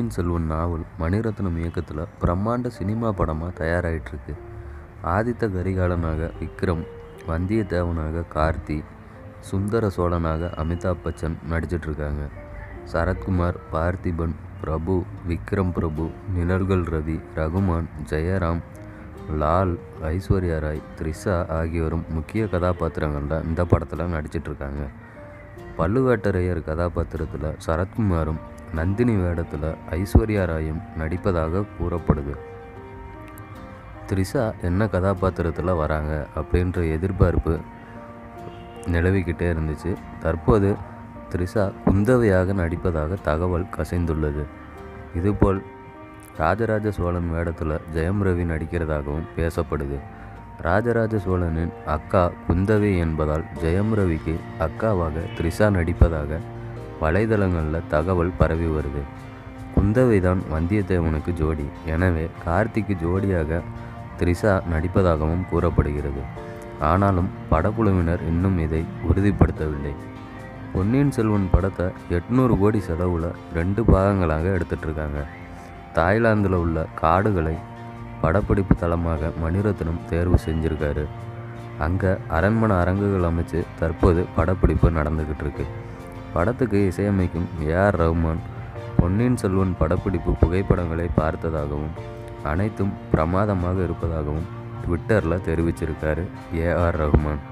பொன்னியின் செல்வன் நாவல் மணிரத்னம் இயக்கத்தில் பிரம்மாண்ட சினிமா படமாக தயாராகிட்டுருக்கு ஆதித்த கரிகாலனாக விக்ரம் வந்தியத்தேவனாக கார்த்தி சுந்தர சோழனாக அமிதாப் பச்சன் நடிச்சிட்ருக்காங்க சரத்குமார் பார்த்திபன் பிரபு விக்ரம் பிரபு நிழல்கள் ரவி ரகுமான் ஜெயராம் லால் ஐஸ்வர்யா ராய் த்ரிஷா ஆகியோரும் முக்கிய கதாபாத்திரங்களில் இந்த படத்தில் நடிச்சிட்ருக்காங்க பழுவேட்டரையர் கதாபாத்திரத்தில் சரத்குமாரும் நந்தினி வேடத்தில் ஐஸ்வர்யா ராயும் நடிப்பதாக கூறப்படுது த்ரிஷா என்ன கதாபாத்திரத்தில் வராங்க அப்படின்ற எதிர்பார்ப்பு நிலவிக்கிட்டே இருந்துச்சு தற்போது த்ரிஷா குந்தவையாக நடிப்பதாக தகவல் கசிந்துள்ளது இதுபோல் ராஜராஜ சோழன் வேடத்தில் ஜெயம் ரவி நடிக்கிறதாகவும் பேசப்படுது ராஜராஜ சோழனின் அக்கா குந்தவை என்பதால் ஜெயம் ரவிக்கு அக்காவாக த்ரிஷா நடிப்பதாக வலைதளங்களில் தகவல் பரவி வருது குந்தவை தான் வந்தியத்தேவனுக்கு ஜோடி எனவே கார்த்திக்கு ஜோடியாக த்ரிஷா நடிப்பதாகவும் கூறப்படுகிறது ஆனாலும் படக்குழுவினர் இன்னும் இதை உறுதிப்படுத்தவில்லை பொன்னியின் செல்வன் படத்தை எட்நூறு கோடி செலவில் ரெண்டு பாகங்களாக எடுத்துட்ருக்காங்க தாய்லாந்தில் உள்ள காடுகளை படப்பிடிப்பு தளமாக மணிரத்னம் தேர்வு செஞ்சுருக்காரு அங்கே அரண்மனை அரங்குகள் அமைச்சு தற்போது படப்பிடிப்பு நடந்துக்கிட்டு இருக்கு படத்துக்கு இசையமைக்கும் ஏஆர் ரஹ்மான் பொன்னியின் செல்வன் படப்பிடிப்பு புகைப்படங்களை பார்த்ததாகவும் அனைத்தும் பிரமாதமாக இருப்பதாகவும் ட்விட்டரில் தெரிவிச்சிருக்காரு ஏஆர் ரஹ்மான்